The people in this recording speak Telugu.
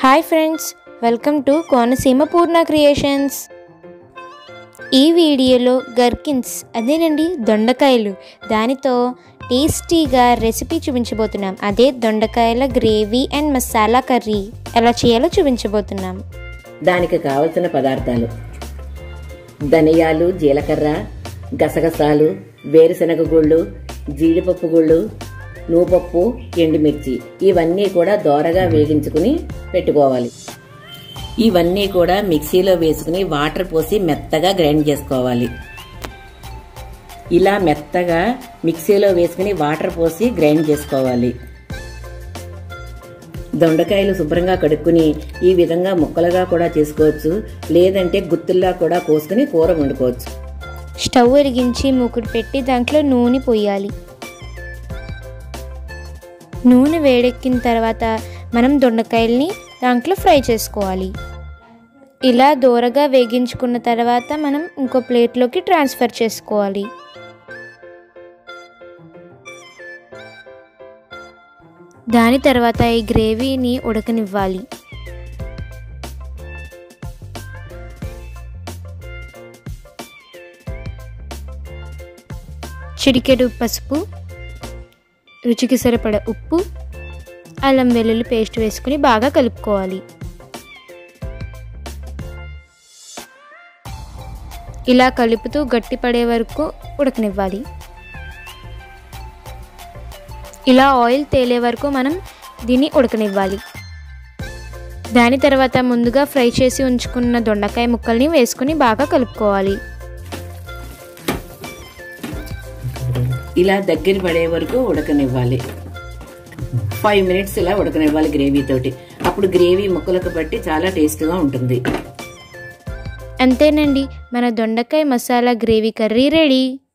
hi friends welcome to Konaseema Purna creations ఈ వీడియోలో గర్కిన్స్ అదేనండి దొండకాయలు దానితో టేస్టీగా రెసిపీ చూపించబోతున్నాం అదే దొండకాయల గ్రేవీ అండ్ మసాలా కర్రీ ఎలా చేయాలో చూపించబోతున్నాం దానికి కావలసిన పదార్థాలు ధనియాలు జీలకర్ర గసగసాలు వేరుశనగ గుళ్ళు జీడిపప్పు గుళ్ళు నూపప్పు ఎండుమిర్చి ఇవన్నీ కూడా దోరగా వేగించుకుని పెట్టుకోవాలి ఇవన్నీ కూడా మిక్సీలో వేసుకుని వాటర్ పోసి మెత్తగా గ్రైండ్ చేసుకోవాలి ఇలా మెత్తగా మిక్సీలో వేసుకుని వాటర్ పోసి గ్రైండ్ చేసుకోవాలి దొండకాయలు శుభ్రంగా కడుక్కుని ఈ విధంగా ముక్కలుగా కూడా చేసుకోవచ్చు లేదంటే గుత్తుల్లా కూడా కోసుకుని కూర వండుకోవచ్చు స్టవ్ వెలిగించి మూకుడు పెట్టి దాంట్లో నూనె పోయాలి నూనె వేడెక్కిన తర్వాత మనం దొండకాయల్ని దాంట్లో ఫ్రై చేసుకోవాలి ఇలా దూరగా వేగించుకున్న తర్వాత మనం ఇంకో ప్లేట్లోకి ట్రాన్స్ఫర్ చేసుకోవాలి దాని తర్వాత ఈ గ్రేవీని ఉడకనివ్వాలి చిటికెడు పసుపు రుచికి సరిపడ ఉప్పు అల్లం వెల్లుల్లి పేస్ట్ వేసుకుని బాగా కలుపుకోవాలి ఇలా కలుపుతూ గట్టిపడే వరకు ఉడకనివ్వాలి ఇలా ఆయిల్ తేలే వరకు మనం దీన్ని ఉడకనివ్వాలి దాని తర్వాత ముందుగా ఫ్రై చేసి ఉంచుకున్న దొండకాయ ముక్కల్ని వేసుకుని బాగా కలుపుకోవాలి ఇలా దగ్గర పడే వరకు ఉడకనివ్వాలి ఫైవ్ మినిట్స్ ఇలా ఉడకనివ్వాలి గ్రేవీ తోటి అప్పుడు గ్రేవీ ముక్కలకు బట్టి చాలా టేస్ట్గా ఉంటుంది అంతేనండి మన దొండకాయ మసాలా గ్రేవీ కర్రీ రెడీ